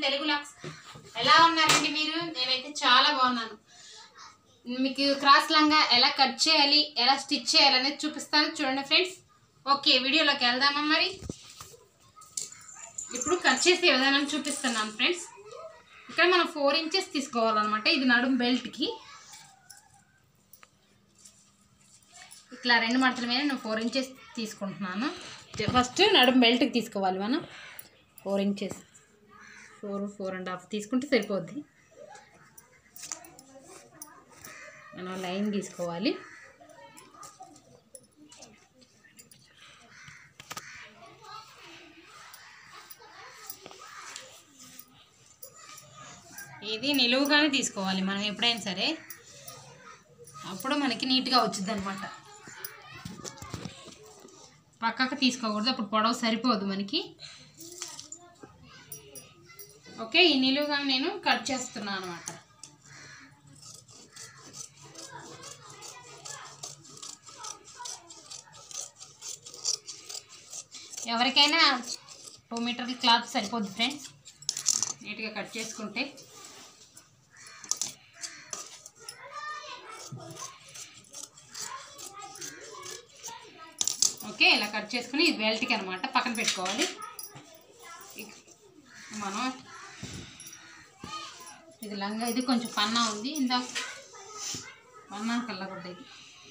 తెలుగు లాక్స్ ఎలా ఉన్నారండి మీరు నేనైతే చాలా బాగున్నాను మీకు క్రాస్ లంగా ఎలా కట్ చేయాలి ఎలా స్టిచ్ చేయాలి అనేది చూపిస్తాను చూడండి ఫ్రెండ్స్ ఓకే వీడియోలోకి వెళ్దామా మరి ఇప్పుడు కట్ చేసే విధానం చూపిస్తున్నాను ఫ్రెండ్స్ ఇక్కడ మనం ఫోర్ ఇంచెస్ తీసుకోవాలన్నమాట ఇది నడుము బెల్ట్కి ఇట్లా రెండు మడతల మీద నేను ఫోర్ ఇంచెస్ తీసుకుంటున్నాను ఫస్ట్ నడుము బెల్ట్కి తీసుకోవాలి మనం four inches four four and half తీసుకుంటే సరిపోద్ది మనం లైన్ తీసుకోవాలి ఇది నిలువుగానే తీసుకోవాలి మనం ఎప్పుడైనా సరే అప్పుడు మనకి నీట్గా వచ్చింది అనమాట పక్కకు తీసుకోకూడదు అప్పుడు పొడవు సరిపోదు మనకి ఓకే ఈ నిలువుగా నేను కట్ చేస్తున్నాను అనమాట ఎవరికైనా టూ మీటర్ల క్లాత్ సరిపోద్ది ఫ్రెండ్స్ నీట్గా కట్ చేసుకుంటే ఓకే ఇలా కట్ చేసుకుని ఇది బెల్ట్కి అనమాట పక్కన పెట్టుకోవాలి ఇక మనం ఇది లంగా ఇది కొంచెం పన్నా ఉంది ఇందా పన్నా కళ్ళగొడ్డ ఇది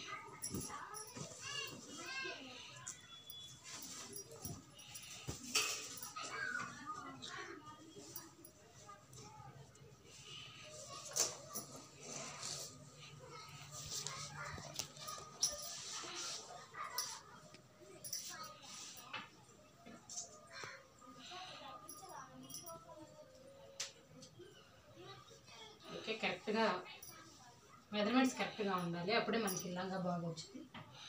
ఓకే కరెక్ట్గా మెజర్మెంట్స్ కరెక్ట్గా ఉండాలి అప్పుడే మనకి ఇలాగా బాగా వచ్చింది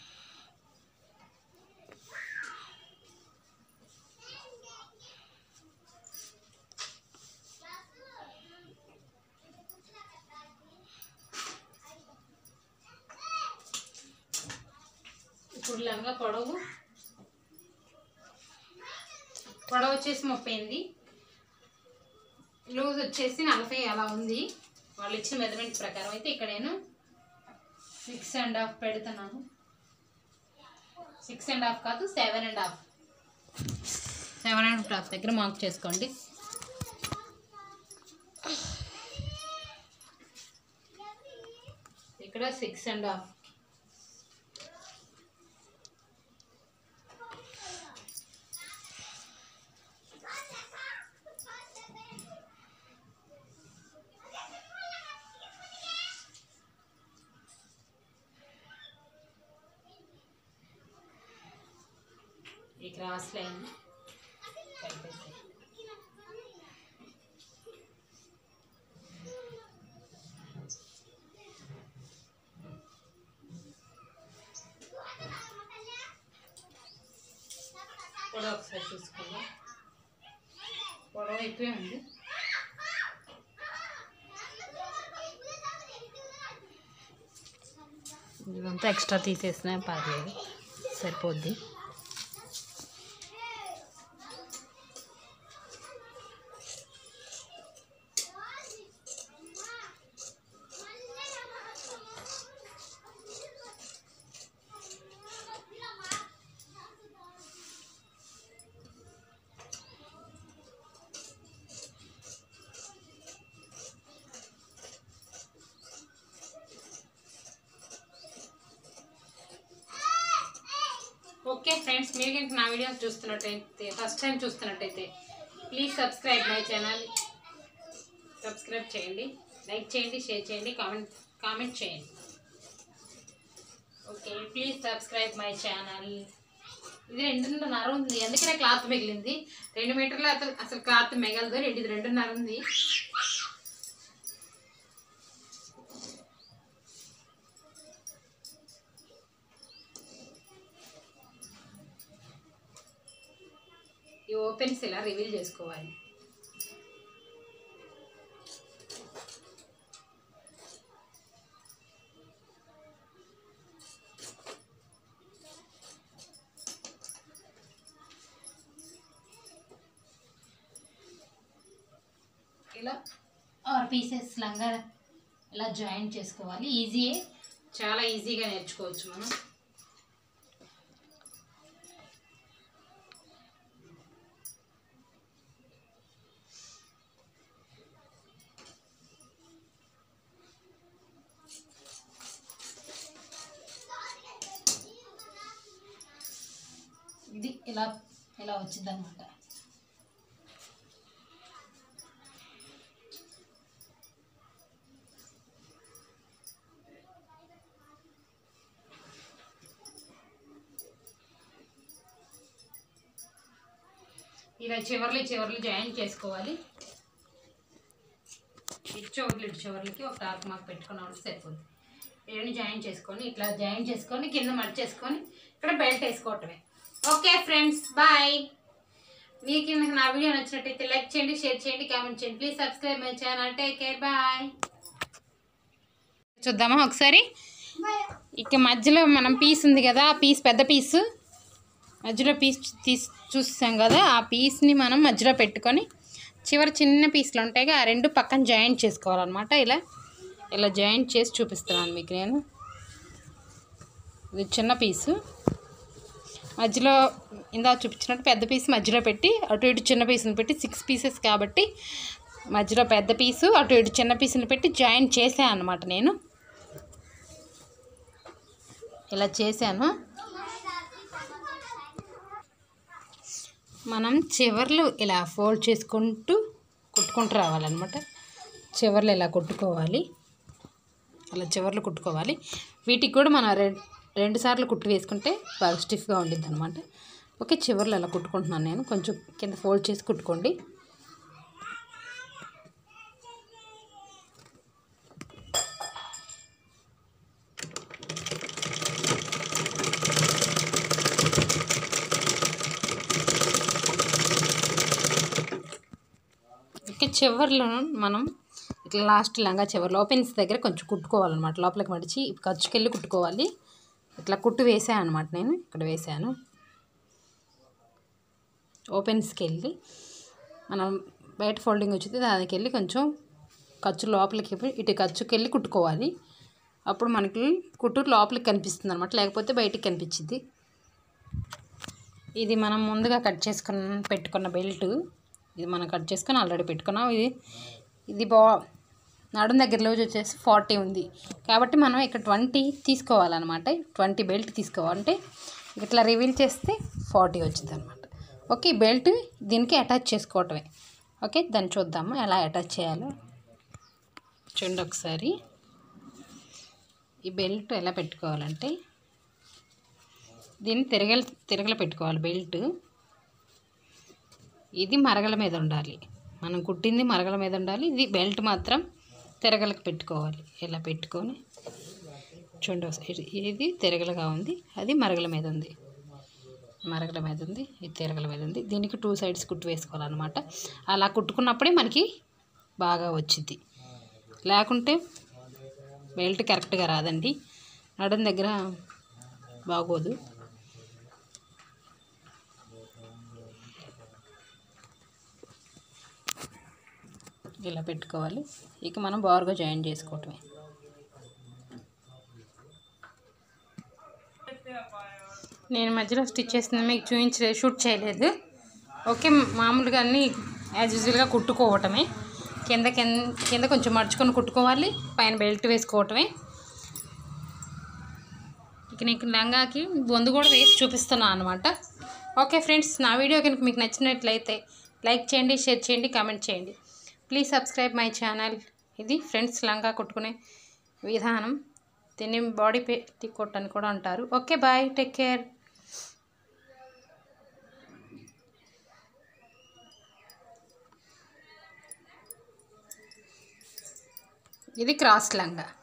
ఇప్పుడు లంగా పొడవు పొడవు వచ్చేసి ముప్పై ఎనిమిది లూజ్ వచ్చేసి నలభై అలా ఉంది వాళ్ళు ఇచ్చిన మెజర్మెంట్ ప్రకారం అయితే ఇక్కడ నేను సిక్స్ అండ్ హాఫ్ పెడుతున్నాను సిక్స్ అండ్ హాఫ్ కాదు seven and half seven and half దగ్గర మార్క్ చేసుకోండి ఇక్కడ సిక్స్ అండ్ హాఫ్ ఈ క్రాస్ లైన్ కలిపేసి పొడవు ఒకసారి చూసుకుందాం పొడవు ఎక్కువే ఉంది ఇదంతా ఎక్స్ట్రా తీసేసినా పర్లేదు సరిపోద్ది ఓకే ఫ్రెండ్స్ మీరు కనుక నా వీడియోస్ చూస్తున్నట్టయితే ఫస్ట్ టైం చూస్తున్నట్టయితే please subscribe my channel subscribe చేయండి లైక్ చేయండి షేర్ చేయండి కామెంట్ కామెంట్ చేయండి okay please subscribe my channel ఇది రెండున్నర ఉంది అందుకనే క్లాత్ మిగిలింది రెండు మీటర్లు అసలు అసలు క్లాత్ మిగలదు రెండు ఇది రెండున్నర ఉంది ఈ ఓపెన్స్ ఇలా రివీల్ చేసుకోవాలి ఇలా ఆరు పీసెస్ లంగా ఇలా జాయిన్ చేసుకోవాలి ఈజీయే చాలా ఈజీగా నేర్చుకోవచ్చు మనం ఇది ఇలా ఇలా వచ్చింది అనమాట ఇలా చివర్లు చివర్లు జాయిన్ చేసుకోవాలి ఇటు చివర్లు ఇటు చివర్లకి ఒక టార్క్ మాకు పెట్టుకున్నాం సరిపోతుంది రెండు జాయిన్ చేసుకొని ఇట్లా జాయిన్ చేసుకొని కింద మడి చేసుకొని ఇక్కడ బెల్ట్ వేసుకోవటమే ఓకే ఫ్రెండ్స్ బాయ్ మీకు కనుక నా వీడియో నచ్చినట్టయితే లైక్ చేయండి షేర్ చేయండి కామెంట్ చేయండి please subscribe my channel take care bye చూద్దామా ఒకసారి ఇక మధ్యలో మనం పీస్ ఉంది కదా ఆ పీస్ పెద్ద పీసు మధ్యలో పీస్ తీసి చూసాం కదా ఆ పీస్ని మనం మధ్యలో పెట్టుకొని చివరి చిన్న పీస్లు ఉంటాయి ఆ రెండు పక్కన జాయింట్ చేసుకోవాలన్నమాట ఇలా ఇలా జాయింట్ చేసి చూపిస్తున్నాను మీకు నేను ఇది చిన్న పీసు మధ్యలో ఇందాక చూపించినట్టు పెద్ద పీస్ మధ్యలో పెట్టి అటు ఇటు చిన్న పీసులు పెట్టి సిక్స్ పీసెస్ కాబట్టి మధ్యలో పెద్ద పీసు అటు ఇటు చిన్న పీసులు పెట్టి జాయిన్ చేశాను అనమాట నేను ఇలా చేశాను మనం చివర్లు ఇలా ఫోల్డ్ చేసుకుంటూ కుట్టుకుంటూ రావాలన్నమాట చివర్లు ఇలా కుట్టుకోవాలి అలా చివర్లు కుట్టుకోవాలి వీటికి కూడా మనం రె రెండు సార్లు కుట్టు వేసుకుంటే బాగా స్టిఫ్గా ఉండిద్ది అనమాట ఓకే చివర్లు అలా కుట్టుకుంటున్నాను నేను కొంచెం కింద ఫోల్డ్ చేసి కుట్టుకోండి ఇక చివర్లో మనం ఇట్లా లాస్ట్ లంగా చివర్లో ఓపెన్స్ దగ్గర కొంచెం కుట్టుకోవాలన్నమాట లోపలికి మడిచి ఖర్చుకెళ్ళి కుట్టుకోవాలి ఇట్లా కుట్టు వేసాను అనమాట నేను ఇక్కడ వేసాను ఓపెన్స్కి వెళ్ళి మనం బయట ఫోల్డింగ్ వచ్చింది దానికి వెళ్ళి కొంచెం ఖర్చు లోపలికి ఇటు ఖర్చుకి వెళ్ళి కుట్టుకోవాలి అప్పుడు మనకి కుట్టు లోపలికి కనిపిస్తుంది అనమాట లేకపోతే బయటికి కనిపించింది ఇది మనం ముందుగా కట్ చేసుకున్న పెట్టుకున్న బెల్ట్ ఇది మనం కట్ చేసుకొని ఆల్రెడీ పెట్టుకున్నాం ఇది ఇది బా నడుం దగ్గర లూజ్ వచ్చేసి ఫార్టీ ఉంది కాబట్టి మనం ఇక్కడ ట్వంటీ తీసుకోవాలన్నమాట ట్వంటీ బెల్ట్ తీసుకోవాలంటే ఇట్లా రివీల్ చేస్తే ఫార్టీ వచ్చింది అనమాట ఓకే ఈ బెల్ట్ దీనికి అటాచ్ చేసుకోవటమే ఓకే దాన్ని చూద్దాము ఎలా అటాచ్ చేయాలో చూడండి ఒకసారి ఈ బెల్ట్ ఎలా పెట్టుకోవాలంటే దీన్ని తిరగల తిరగల పెట్టుకోవాలి బెల్ట్ ఇది మరగల మీద ఉండాలి మనం కుట్టింది మరగల మీద ఉండాలి ఇది బెల్ట్ మాత్రం తిరగలకు పెట్టుకోవాలి ఇలా పెట్టుకొని చూడండి ఒకసారి ఇది తిరగలుగా ఉంది అది మరగల మీద ఉంది మరగల మీద ఉంది ఇది తిరగల మీద ఉంది దీనికి టూ సైడ్స్ కుట్టు వేసుకోవాలన్నమాట అలా కుట్టుకున్నప్పుడే మనకి బాగా వచ్చింది లేకుంటే బెల్ట్ కరెక్ట్గా రాదండి నడుం దగ్గర బాగోదు ఇలా పెట్టుకోవాలి ఇక మనం బారుగా జాయిన్ చేసుకోవటమే నేను మధ్యలో స్టిచ్ చేసింది మీకు చూపించలేదు షూట్ చేయలేదు ఓకే మామూలుగా అన్నీ యాజ్ యూజువల్గా కుట్టుకోవటమే కింద కింద కింద కొంచెం మడుచుకొని కుట్టుకోవాలి పైన బెల్ట్ వేసుకోవటమే ఇక నీకు లంగాకి బొందు కూడా వేసి చూపిస్తున్నాను అనమాట ఓకే ఫ్రెండ్స్ నా వీడియో కనుక మీకు నచ్చినట్లయితే లైక్ చేయండి షేర్ చేయండి కామెంట్ చేయండి ప్లీజ్ సబ్స్క్రైబ్ మై ఛానల్ ఇది ఫ్రెండ్స్ లంగా కొట్టుకునే విధానం దీన్ని బాడీ పెట్టి కొట్టని కూడా అంటారు ఓకే బాయ్ టేక్ కేర్ ఇది క్రాస్ లంగా